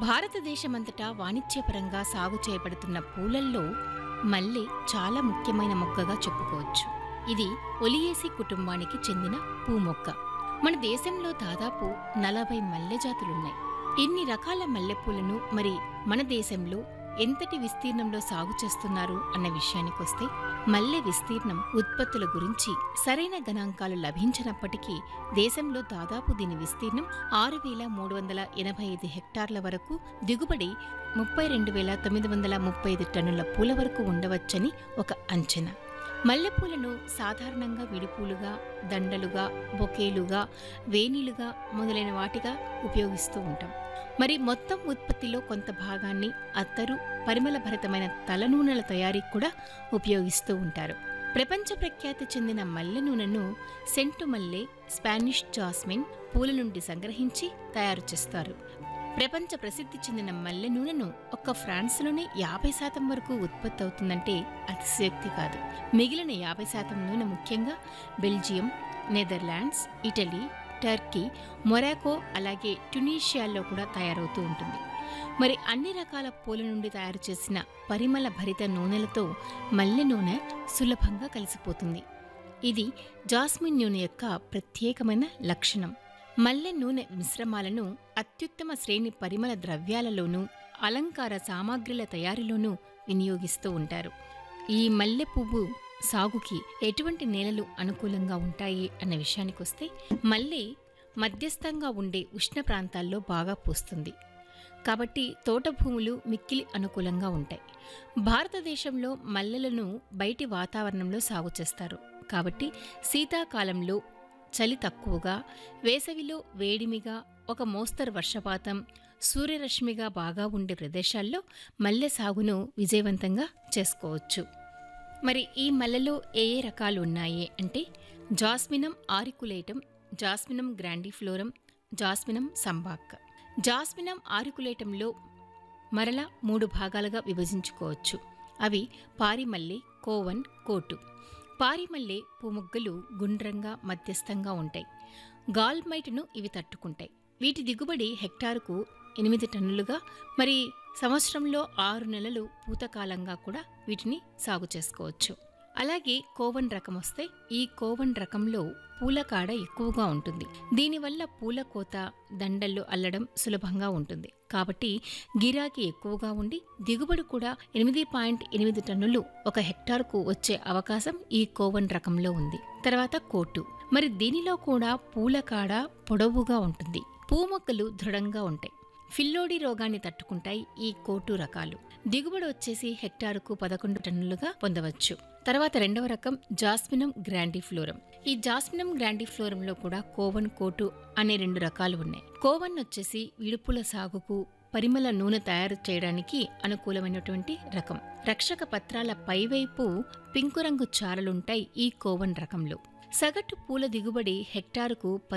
భారతదేశమంతటా వాణిజ్యపరంగా సాగు చేయబడుతున్న పూలల్లో మల్లె చాలా ముఖ్యమైన మొక్కగా చెప్పుకోవచ్చు ఇది ఒలియేసి కుటుంబానికి చెందిన పూ మొక్క మన దేశంలో దాదాపు నలభై మల్లె జాతులున్నాయి ఇన్ని రకాల మల్లెపూలను మరి మన దేశంలో ఎంతటి విస్తీర్ణంలో సాగు చేస్తున్నారు అన్న విషయానికొస్తే మల్లె విస్తీర్ణం ఉత్పత్తుల గురించి సరైన గణాంకాలు లభించినప్పటికీ దేశంలో దాదాపు దీని విస్తీర్ణం ఆరు వేల మూడు వందల ఎనభై ఐదు హెక్టార్ల వరకు దిగుబడి ముప్పై రెండు వేల తొమ్మిది వందల ముప్పై ఐదు టన్నుల పూల వరకు ఉండవచ్చని ఒక అంచనా మల్లెపూలను సాధారణంగా విడిపూలుగా దండలుగా బొకేలుగా వేణీలుగా మొదలైన వాటిగా ఉపయోగిస్తూ ఉంటాం మరి మొత్తం ఉత్పత్తిలో కొంత భాగాన్ని అత్తరు పరిమళ భరితమైన తలనూనెల తయారీకి కూడా ఉపయోగిస్తూ ఉంటారు ప్రపంచ ప్రఖ్యాతి చెందిన మల్లె నూనెను సెంటు మల్లె స్పానిష్ జాస్మిన్ పూల నుండి సంగ్రహించి తయారు చేస్తారు ప్రపంచ ప్రసిద్ధి చెందిన మల్లె నూనెను ఒక్క ఫ్రాన్స్లోనే యాభై శాతం వరకు ఉత్పత్తి అవుతుందంటే అతిశయోక్తి కాదు మిగిలిన యాభై శాతం నూనె ముఖ్యంగా Belgium Netherlands Italy Turkey Morocco అలాగే ట్యునీషియాల్లో కూడా తయారవుతూ ఉంటుంది మరి అన్ని రకాల పూల నుండి తయారు చేసిన పరిమళ భరిత నూనెలతో మల్లె నూనె సులభంగా కలిసిపోతుంది ఇది జాస్మిన్ నూనె యొక్క ప్రత్యేకమైన లక్షణం మల్లె నూనె మిశ్రమాలను అత్యుత్తమ శ్రేణి పరిమళ ద్రవ్యాలలోనూ అలంకార సామాగ్రిల తయారీలోనూ వినియోగిస్తూ ఉంటారు ఈ మల్లె పువ్వు సాగుకి ఎటువంటి నేలలు అనుకూలంగా ఉంటాయి అన్న విషయానికొస్తే మల్లె మధ్యస్థంగా ఉండే ఉష్ణ ప్రాంతాల్లో బాగా పూస్తుంది కాబట్టి తోట భూములు మిక్కిలి అనుకూలంగా ఉంటాయి భారతదేశంలో మల్లెలను బయటి వాతావరణంలో సాగు చేస్తారు కాబట్టి శీతాకాలంలో చలి తక్కువగా వేసవిలో వేడిమిగా ఒక మోస్తరు వర్షపాతం సూర్యరశ్మిగా బాగా ఉండే ప్రదేశాల్లో మల్లె సాగును విజయవంతంగా చేసుకోవచ్చు మరి ఈ మల్లెలో ఏ ఏ రకాలు ఉన్నాయి అంటే జాస్మినం ఆరికులేటం జాస్మినం గ్రాండిఫ్లోరం జాస్మినం సంబాక్ జాస్మినం ఆరికులేటంలో మరల మూడు భాగాలుగా విభజించుకోవచ్చు అవి పారిమల్లె కోవన్ కోటు పారిమల్లె పూమొగ్గలు గుండ్రంగా మధ్యస్థంగా ఉంటాయి గాల్మైట్ను ఇవి తట్టుకుంటాయి వీటి దిగుబడి హెక్టారుకు ఎనిమిది టన్నులుగా మరి సంవత్సరంలో ఆరు నెలలు పూతకాలంగా కూడా వీటిని సాగు చేసుకోవచ్చు అలాగే కోవన్ రకం వస్తే ఈ కోవన్ రకంలో పూల కాడ ఎక్కువగా ఉంటుంది దీనివల్ల పూల కోత దండల్లో అల్లడం సులభంగా ఉంటుంది కాబట్టి గిరాకీ ఎక్కువగా ఉండి దిగుబడి కూడా ఎనిమిది పాయింట్ ఎనిమిది టన్నులు ఒక హెక్టార్కు వచ్చే అవకాశం ఈ కోవన్ రకంలో ఉంది తర్వాత కోటు మరి దీనిలో కూడా పూల కాడ పొడవుగా ఉంటుంది పూ మొక్కలు దృఢంగా ఉంటాయి ఫిల్లోడి రోగాన్ని తట్టుకుంటాయి ఈ కోటు రకాలు దిగుబడి వచ్చేసి హెక్టారుకు పదకొండు టన్నులుగా పొందవచ్చు తర్వాత రెండవ రకం జాస్మినం గ్రాండిఫ్లోరం ఈ జాస్మినం గ్రాండిఫ్లోరంలో కూడా కోవన్ కోటు అనే రెండు రకాలు ఉన్నాయి కోవన్ వచ్చేసి విడుపుల సాగుకు పరిమళ నూనె తయారు చేయడానికి అనుకూలమైనటువంటి రకం రక్షక పత్రాల పైవైపు పింకు రంగు చారలుంటాయి ఈ కోవన్ రకంలో సగటు పూల దిగుబడి హెక్టారుకు